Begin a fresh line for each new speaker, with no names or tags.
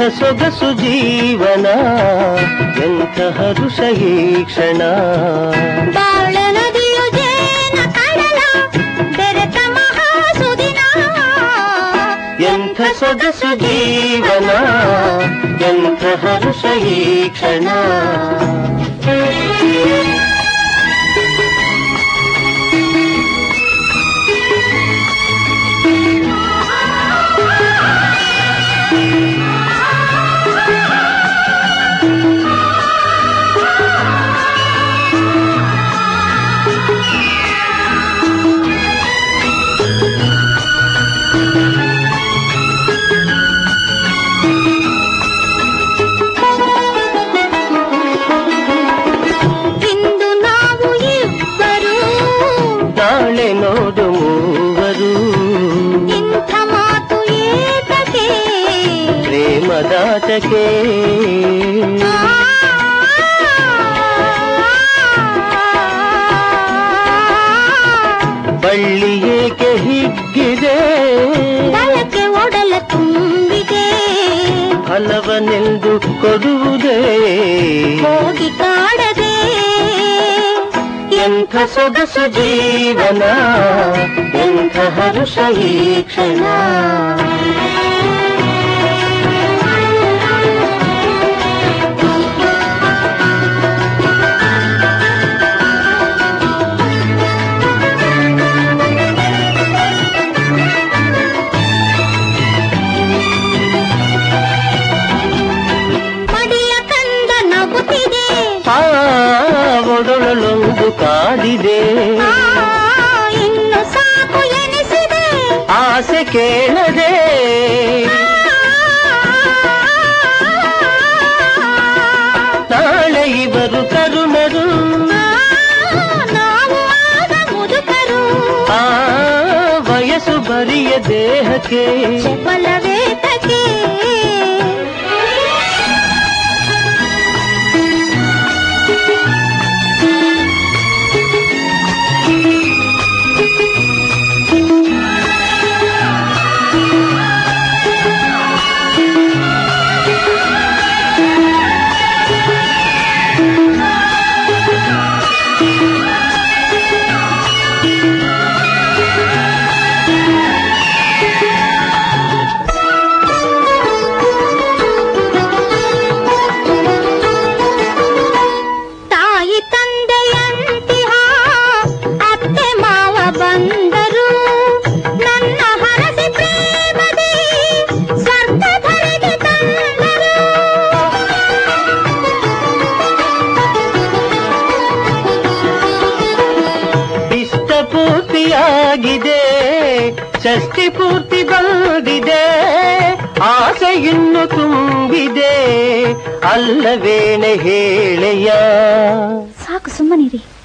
ಸೊಗಸು ಜೀವನ ಎಂಥ ಹರುಷ ಈ ಕ್ಷಣ
ಬಾಳೆ ನದಿಯು ಜೇನ ಕಡಲ ಬೆರೆತ ಮಹಾಸುದಿನ
ಎಂಥ ಸೊಗಸು ಜೀವನ ಎಂಥ ಹರುಷ ಈ ಕ್ಷಣ
ಇಂದು ನಾವು ಇಬ್ಬರು
ನಾಳೆ ನೋಡು ಮೂವರು
ಇಂಥ ಮಾತು ಏತಕ್ಕೆ
ಪ್ರೇಮದಾಟಕ್ಕೆ ಬಳ್ಳಿ ಏಕೆ ಹಿಗ್ಗಿದೆ
ದಳಕ್ಕೆ ಒಡಲ ತುಂಬಿದೆ
ಫಲವನೆಂದು ಕೊಡುವುದೇ
ಹೋಗಿ ಕಾಡದೆ
ಎಂಥ ಸೊಗಸು ಜೀವನ ಎಂಥ ಹರುಷ ಈ ಕ್ಷಣ
ಮಡಿಯ ಕಂದ ನಗುತ್ತಿದೆ
ಆ ಒಡಲೊಂದು ಕಾಡಿದೆ
ಆ, ಇನ್ನು ಸಾಕು ಎನಿಸಿದೆ
ಆಸೆ ಕೇಳದೆ ನಾಳೆ ಇವರು ಕರುಣರು
ಆ, ನಾವು ಆಗ ಮುದುಕರು
ಆ ವಯಸ್ಸು ಬರಿಯ ದೇಹಕ್ಕೆ
ಚಪಲವೇತಕ್ಕೆ ತಾಯಿ ತಂದೆಯಂತಿಹ ಅತ್ತೆ ಮಾವ ಬಂದರು ನನ್ನ ಹರಸಿ ಪ್ರೇಮದಿ ಸ್ವರ್ಗಧರೆಗೆ ತಂದರು
ಇಷ್ಟ ಪೂರ್ತಿಯಾಗಿದೆ ಷಷ್ಠಿ ಪೂರ್ತಿ ಬಂದಿದೆ ಆಸೆ ಇನ್ನು ತುಂಬಿದೆ ಅಲ್ಲವೇನೆ ಹೇಳೆಯ
ಸಾಕು ಸುಮ್ಮನಿರಿ